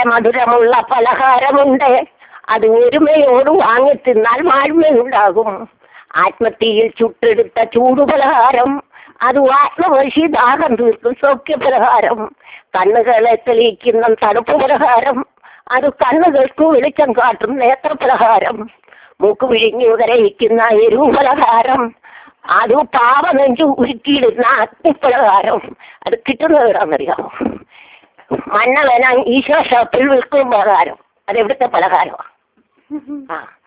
നല്ല മധുരമുള്ള പലഹാരമുണ്ട് അത് ഒരുമയോട് വാങ്ങി തിന്നാൽ വാഴ്മയുണ്ടാകും ആത്മത്തീയിൽ ചുട്ടെടുത്ത ചൂടുപലഹാരം അത് ആത്മവശി ദാഹം തീർക്കും സൗഖ്യപലഹാരം കണ്ണുകളെ തെളിയിക്കുന്ന തണുപ്പ് പലഹാരം അത് കണ്ണുകൾക്ക് വെളിച്ചം കാട്ടും നേത്രപലഹാരം മൂക്ക് വിഴിഞ്ഞു കരയിക്കുന്ന എരിവ് പലഹാരം അത് പാവ നെഞ്ചു ഉരുക്കിയിടുന്ന അഗ്നിപ്പലഹാരം അത് കിട്ടുന്നത് എവിടാന്നറിയാമോ മണ്ണവന ഈശോ ഷോപ്പിൽ വിൽക്കും പലഹാരം അത് എവിടുത്തെ പലഹാരമാണ് ആ